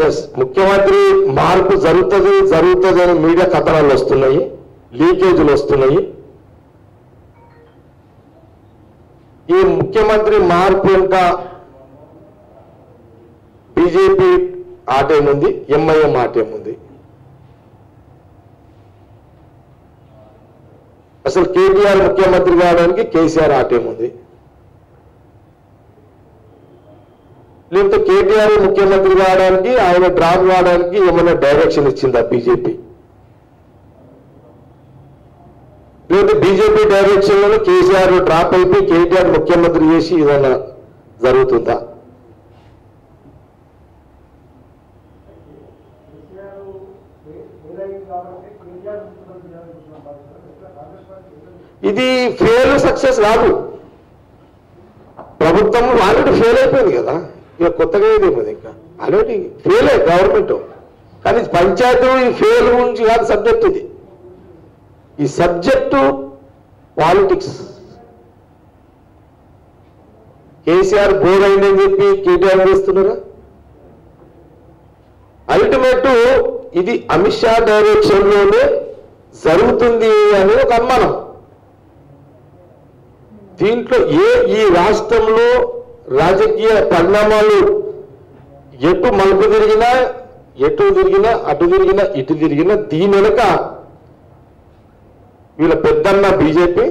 Yes ముఖ్యమంత్రి మార్పు జరుగుతుంది జరుగుతుంది అని మీడియా కథనాలు వస్తున్నాయి లీకేజీలు వస్తున్నాయి ఈ ముఖ్యమంత్రి మార్పు వెనుక బీజేపీ ఆటేముంది ఎంఐఎం ఆటేముంది అసలు కేటీఆర్ ముఖ్యమంత్రి కావడానికి కేసీఆర్ ఆటేముంది లేకపోతే కేటీఆర్ ముఖ్యమంత్రి కావడానికి ఆయన డ్రాప్ కావడానికి ఏమైనా డైరెక్షన్ ఇచ్చిందా బీజేపీ లేకపోతే బీజేపీ డైరెక్షన్ లో కేసీఆర్ డ్రాప్ అయిపోయి కేటీఆర్ ముఖ్యమంత్రి చేసి ఏదైనా జరుగుతుందా కేసీఆర్ ఫెయిల్ కాబట్టి కేటీఆర్ ముఖ్యమంత్రి చేయాలనుకుంటున్నాం బాధ్యత కాంగ్రెస్ పార్టీ ఏదో ఇది ఫెయిల్ సక్సెస్ కాదు ప్రభుత్వం ఆల్రెడీ ఫెయిల్ అయిపోయింది కదా ఇక కొత్తగా ఏదేమది ఇంకా ఆల్రెడీ ఫెయిల్ అయ్యి గవర్నమెంట్ కానీ పంచాయతీ ఈ ఫెయిల్ గురించి కాదు సబ్జెక్ట్ ఇది ఈ సబ్జెక్టు పాలిటిక్స్ కేసీఆర్ బోర్ అయిందని చెప్పి కేటీఆర్ చేస్తున్నారా అల్టిమేట్ ఇది అమిత్ షా డైరెక్షన్ లోనే జరుగుతుంది అనే ఒక అనుమానం దీంట్లో ఏ ఈ రాష్ట్రంలో రాజకీయ పరిణామాలు ఎటు మలుపు తిరిగినా ఎటు తిరిగినా అటు తిరిగినా ఇటు తిరిగినా దీని వెనుక వీళ్ళ పెద్దన్న బీజేపీ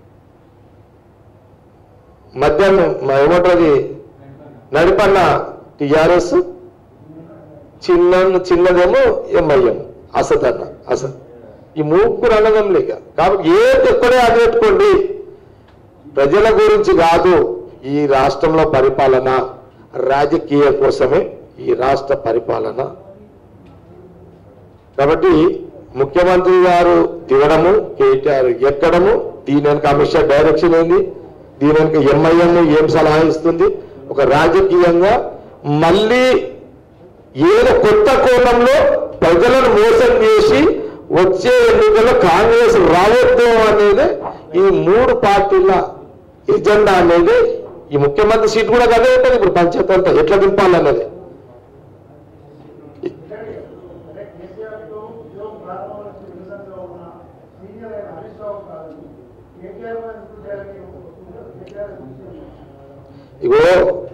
మధ్యాహ్నం మ- ఏమంటారు నడిపన్న టిఆర్ఎస్ చిన్న చిన్నదేమో ఎంఐఎం అసద్ అన్న అసద్ ఈ ముగ్గురు అన్నదం లేక కాబట్టి ఏది ఎక్కడే అది పెట్టుకోండి ప్రజల గురించి కాదు ఈ రాష్ట్రంలో పరిపాలన రాజకీయ కోసమే ఈ రాష్ట్ర పరిపాలన కాబట్టి ముఖ్యమంత్రి గారు దిగడము కేటీఆర్ ఎక్కడము దీని వెనుక అమిత్ షా డైరెక్షన్ ఏంది దీని వెనుక ఎంఐఎం ఏం సలహా ఇస్తుంది ఒక రాజకీయంగా మళ్ళీ ఏదో కొత్త కోణంలో ప్రజలను మోసం చేసి వచ్చే ఎన్నికల్లో కాంగ్రెస్ రావద్దు అనేది ఈ మూడు పార్టీల ఎజెండా అనేది ఈ ముఖ్యమంత్రి సీట్ కూడా కదే ఉంటుంది ఇప్పుడు పంచాయతీ అంతా ఎట్లా దింపాలన్నది అంటే కేసీఆర్ తో ఉద్యోగం ప్రారంభం నుంచి విడుదలలో ఉన్న సీనియర్ అయిన హరీష్ రావు కాదు కేటీఆర్ మీద ఎందుకు చేయాలని వస్తుందో కేటీఆర్ ఎందుకు ఇగో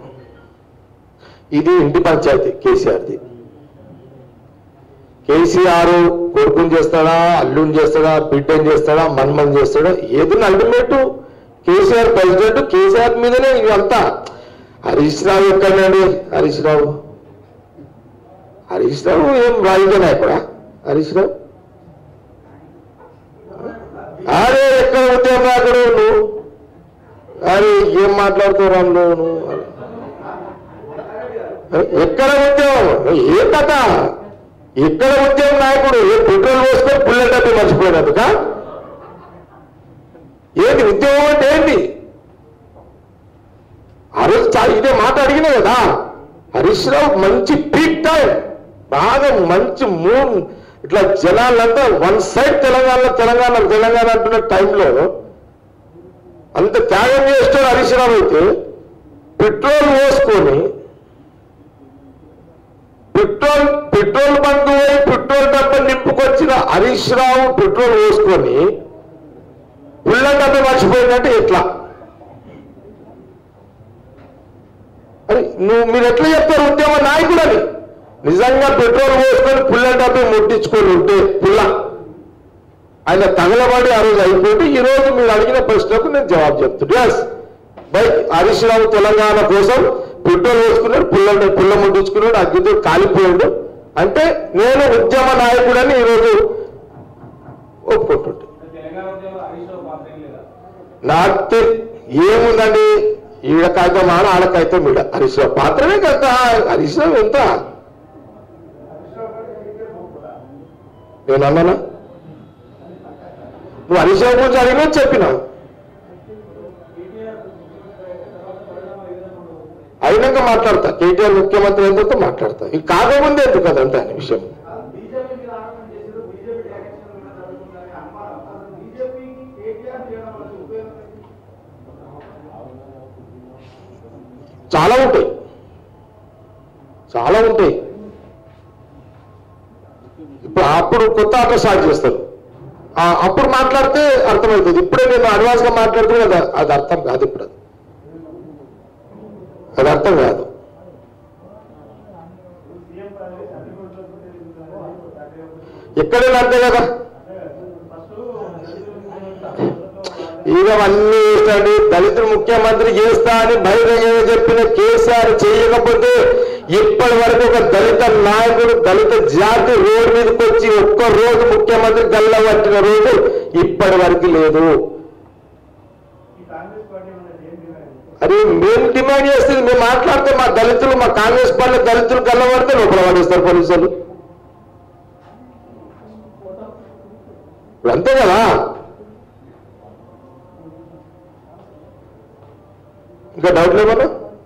ఇది ఇంటి పంచాయతీ కేసీఆర్ది కేసీఆర్ కొడుకుని చేస్తాడా అల్లుని చేస్తాడా బిడ్డని చేస్తాడా మన్మన్ చేస్తాడా ఏదైనా అల్టిమేట్ కేసీఆర్ ప్రెసిడెంట్ కేసీఆర్ మీదనే ఇదంతా హరీష్ రావు ఎక్కడండి హరీష్ రావు హరీష్ రావు ఏం రాజకీయ నాయకుడా హరీష్ రావు అరే ఎక్కడ ఉద్యమం నాయకుడు నువ్వు అరే ఏం మాట్లాడుతున్నావు నువ్వు అరే, ఎక్కడ ఉద్యమం ఏ కథ ఎక్కడ ఉద్యమం నాయకుడు ఏ పెట్రోల్ పోసుకొని పుల్లెట్ డబ్బి మర్చిపోయినందుక ఏంటి ఉద్యమం అంటే ఏంటి ఆ రోజు చా- ఇదే మాట అడిగినా కదా హరీష్ రావు మంచి పీక్ టైం బాగా మంచి మూన్ ఇట్లా జనాలంతా వన్ సైడ్ తెలంగాణ తెలంగాణ తెలంగాణ అంటున్న టైంలో అంత త్యాగం చేస్తాడు హరీష్ రావు అయితే పెట్రోల్ పోసుకొని పెట్రోల్ పెట్రోల్ బంక్ పోయి పెట్రోల్ డబ్బా నింపుకొచ్చిన హరీష్ రావు పెట్రోల్ పోసుకొని పుల్ల డబ్బా మర్చిపోయిందంటే ఎట్లా అరే నువ్వు మీరు ఎట్లా చెప్తారు ఉద్యమ నాయకుడు అని నిజంగా పెట్రోల్ పోసుకొని పుల్ల డబ్బా ముట్టించుకొని ఉంటే పుల్ల ఆయన తగలబడి ఆ రోజు అయిపోతే ఈ రోజు మీరు అడిగిన ప్రశ్నకు నేను జవాబు చెప్తున్నా ఎస్ బై హరీష్ రావు తెలంగాణ కోసం పెట్రోల్ వేసుకున్నాడు పుల్ల పుల్ల ముట్టించుకున్నాడు అగ్గితో కాలిపోయాడు అంటే నేను ఉద్యమ నాయకుడని ఈరోజు ఒప్పుకుంటుంటే తెలంగాణ ఉద్యమంలో హరీష్ రావు పాత్ర ఏం లేదా నాకు తె- ఏముందండి ఈడకైతే మాడ ఆడకైతే మీడ హరీష్ రావు పాత్రమే కదా హరీష్ రావు ఎంత హరీష్ రావు గారు కేటీఆర్ పోకుండా నేను అన్నానా నువ్వు హరీష్ రావు గురించి అడిగినా చెప్పినావు కేటీఆర్ తర్వాత పరిణామాలు ఏ విధంగా ఉండవు అయినాక మాట్లాడతా కేటీఆర్ ముఖ్యమంత్రి అయిన తర్వాత మాట్లాడతా ఇది కాకముందే ఎందుకు కదంటే అనే విషయం బీజేపీ మీద ఆరోపణ చేశారు బీజేపీ డైరెక్షన్ మీద జరుగుతుందని అనుమానం అసలు బీజేపీకి కేటీఆర్ చేయడం వల్ల ఉపయోగం ఏంటి? చాలా ఉంటాయి చాలా ఉంటాయి ఇప్పుడు అప్పుడు కొత్త ఆట స్టార్ట్ చేస్తారు ఆ, అప్పుడు మాట్లాడితే అర్థమవుతుంది ఇప్పుడే నేను అడ్వాన్స్ గా మాట్లాడుతూ కదా అది అర్థం కాదు ఇప్పుడు అది. అది అర్థం కాదు సీఎం పదవి సర్టిఫికెట్లతో ఎక్కడైనా అంతే కదా ఫస్ట్ ఇక అన్ని చేస్తాడు దళితుడు ముఖ్యమంత్రి చేస్తా అని బహిరంగంగా చెప్పిన కేసీఆర్ చేయకపోతే ఇప్పటి వరకు ఒక దళిత నాయకుడు దళిత జాతి రోడ్డు మీదకి వచ్చి ఒక్క రోజు ముఖ్యమంత్రి గల్లబట్టిన రోజు ఇప్పటి వరకు లేదు ఈ కాంగ్రెస్ పార్టీ ఉన్నది ఏం డిమాండ్ అది మేము డిమాండ్ చేస్తుంది మేము మాట్లాడితే మా దళితులు మా కాంగ్రెస్ పార్టీ దళితులు గల్లబడితే లోపల పడేస్తారు పోలీసులు ఇప్పుడు అంతే కదా ఇంకా డౌట్ లేమన్నా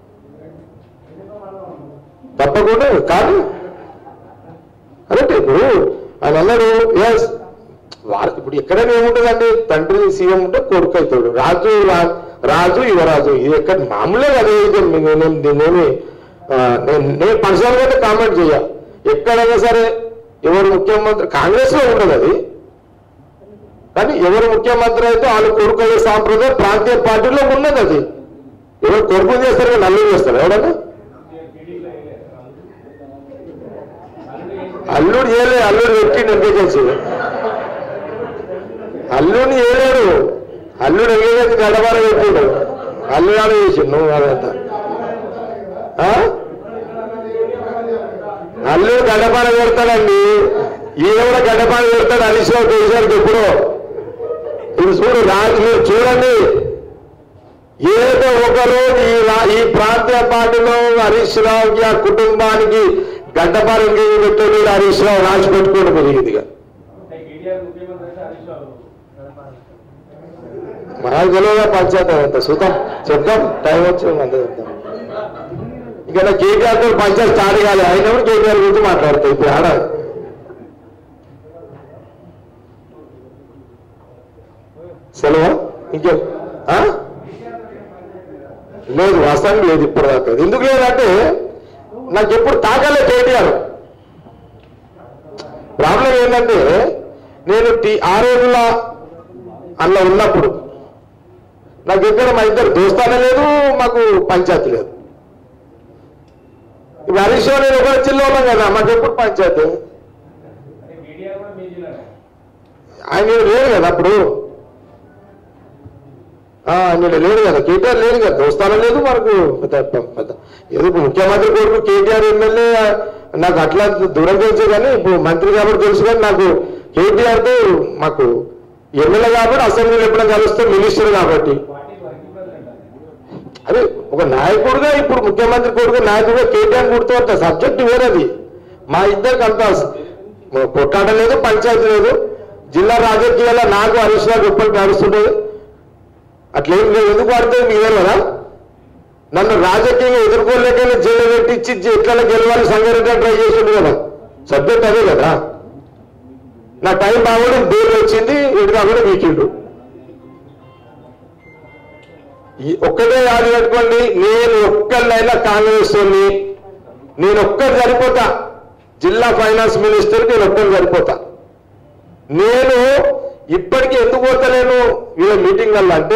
తప్పకుండా కాదు అదంటే ఇప్పుడు ఆయన అన్నాడు ఎస్ ఇప్పుడు ఎక్కడైనా ఏముంటుందండి తండ్రి సీఎం ఉంటే కొడుకు అవుతాడు రాజు రా- రాజు యువరాజు ఇది ఎక్కడ మామూలే కదా ఇది నేను- నేను దీన్నేమి ఆ, నేను నేను పర్సనల్ గా కామెంట్ చేయ ఎక్కడైనా సరే ఎవరు ముఖ్యమంత్రి కాంగ్రెస్ లో ఉండదు అది కానీ ఎవరు ముఖ్యమంత్రి అయితే వాళ్ళు కొడుకు అయ్యే సాంప్రదాయం ప్రాంతీయ పార్టీలో ఉన్నది అది ఎవరు కొడుకు చేస్తారు కానీ నల్లు చేస్తారు ఎవడన్నా టీడీపీలో వేయలేదు అల్లుడు చేయలే అల్లుడు పెట్టిండు ఎంపీకెల్సి అల్లుడిని చేయలేడు అల్లుడు ఎంపీకెల్సి గడబార పెట్టిండు అల్లుడు ఆడ చేసిండు నువ్వు అదంతా ఆ? అల్లుడు గడ్డపాన పెడతాడండి ఈయన కూడా గడ్డపాన పెడతాడు హరీష్ రావు కేసీఆర్కి ఎప్పుడో ఇది చూడు రాజు మీరు చూడండి ఏదో ఒకరోజు ఈ రా- ఈ ప్రాంతీయ పార్టీలో హరీష్ రావుకి ఆ కుటుంబానికి గడ్డపారం పెట్టేది హరీష్ రావు రాసి పెట్టుకోవడం పెరిగిందిగా అంటే కేటీఆర్ ముఖ్యమంత్రి అయితే హరీష్ రావు మనకు తెలియదా పంచాయతీ అంత చూద్దాం చెప్దాం టైం వచ్చి అంత చెప్దాం ఇక నా కేటీఆర్ తో పంచాయతీ స్టార్ట్ కాలే ఆయన కూడా కేటీఆర్ గురించి మాట్లాడతాయి ఇప్పుడు ఆడ సెలవా ఇంకేం ఆ? లేదు వాస్తవానికి లేదు ఇప్పుడు దాకా ఎందుకు లేదంటే నాకు ఎప్పుడు తాకలే కేటీఆర్ ప్రాబ్లం ఏంటంటే నేను టీ ఆ రోజుల అందులో ఉన్నప్పుడు నాకు ఎక్కడ మా ఇద్దరు దోస్తానే లేదు మాకు పంచాయతీ లేదు ఇప్పుడు హరీష్ రావు నేను ఒకరి జిల్లా ఉన్నాం కదా మాకు ఎప్పుడు పంచాయతీ అంటే కేటీఆర్ కూడా మీ జిల్లానే ఆయన ఈడ లేడు కదా అప్పుడు ఆ, ఆయన ఈడ లేడు కదా కేటీఆర్ లేడు కదా దోస్తానం లేదు మనకు పెద్ద- పెద్ద ఏదో ఇప్పుడు ముఖ్యమంత్రి కొడుకు కేటీఆర్ ఎమ్మెల్యే నాకు అట్లా దూరం తెలుసు కానీ ఇప్పుడు మంత్రి కాబట్టి తెలుసు కానీ నాకు కేటీఆర్ తో మాకు ఎమ్మెల్యే కాబట్టి అసెంబ్లీలో ఎప్పుడైనా కలుస్తే మినిస్టర్ కాబట్టి పార్టీ వర్కింగ్ ప్రెసిడెంట్ అదే ఒక నాయకుడుగా ఇప్పుడు ముఖ్యమంత్రి కొడుకు నాయకుడుగా కేటీఆర్ గుర్తు సబ్జెక్ట్ వేరేది మా ఇద్దరికి అంత కొట్టాట లేదు పంచాయతీ లేదు జిల్లా రాజకీయాల్లో నాకు హరీష్ రావు ఎప్పటికీ నడుస్తుండేది అట్లేం లేదు ఎందుకు పడుతుంది మీరే కదా నన్ను రాజకీయంగా ఎదుర్కోలేక జైలు పెట్టించి ఎట్లా గెలవాలి సంగారెడ్డి ట్రై చేసిండు కదా సబ్జెక్ట్ అదే కదా నా టైం బాగుండి బేల్ వచ్చింది ఇటు కాకుండా వీకిండు ఈ ఒక్కటే యాది పెట్టుకోండి నేను ఒక్కళ్ళైనా కాంగ్రెస్ వాళ్ళని నేను ఒక్కరు సరిపోతా జిల్లా ఫైనాన్స్ మినిస్టర్ నేను ఒక్కరు సరిపోతా నేను ఇప్పటికీ ఎందుకు పోతలేను వీళ్ళ మీటింగ్ వల్ల అంటే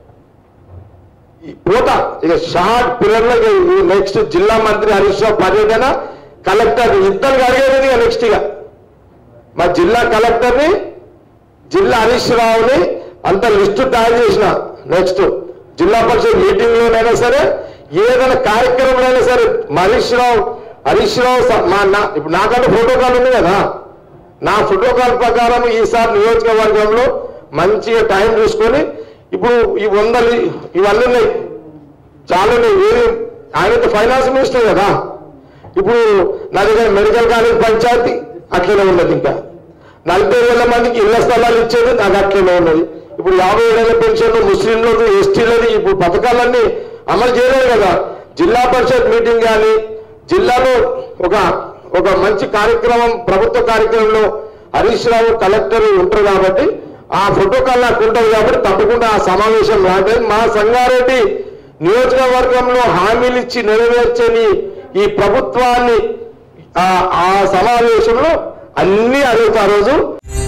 ఈ పోతా ఇక షార్ట్ పీరియడ్ లో నెక్స్ట్ జిల్లా మంత్రి హరీష్ రావు పర్యటన కలెక్టర్ ఇద్దరు అడిగేది ఇక నెక్స్ట్ ఇక మా జిల్లా కలెక్టర్ని జిల్లా హరీష్ రావుని అంత లిస్టు తయారు చేసిన నెక్స్ట్ జిల్లా పరిషత్ మీటింగ్ లోనైనా సరే ఏదైనా కార్యక్రమంలో సరే మా హరీష్ రావు హరీష్ రావు స- మా నా ఇప్పుడు నాకంటే ప్రోటోకాల్ ఉంది కదా నా ప్రోటోకాల్ ప్రకారం ఈసారి నియోజకవర్గంలో మంచిగా టైం చూసుకొని ఇప్పుడు ఈ వందలు ఇవన్నీ ఉన్నాయి చాలా ఉన్నాయి ఏది ఆయన ఫైనాన్స్ మినిస్టర్ కదా ఇప్పుడు నా దగ్గర మెడికల్ కాలేజ్ పంచాయతీ అట్లనే ఉన్నది ఇంకా నలభై వేల మందికి ఇళ్ల స్థలాలు ఇచ్చేది నాకు అట్లనే ఉన్నది ఇప్పుడు యాభై ఏడేళ్ల పెన్షన్ ముస్లింలకు ఎస్టీలది ఇప్పుడు పథకాలన్నీ అమలు చేయలేదు కదా జిల్లా పరిషత్ మీటింగ్ కానీ జిల్లాలో ఒక ఒక మంచి కార్యక్రమం ప్రభుత్వ కార్యక్రమంలో హరీష్ రావు కలెక్టర్ ఉంటారు కాబట్టి ఆ ప్రోటోకాల్ నాకు ఉంటుంది కాబట్టి తప్పకుండా ఆ సమావేశం రాలేదు మా సంగారెడ్డి నియోజకవర్గంలో హామీలు ఇచ్చి నెరవేర్చని ఈ ప్రభుత్వాన్ని ఆ ఆ సమావేశంలో అన్ని అడుగుతా ఆ రోజు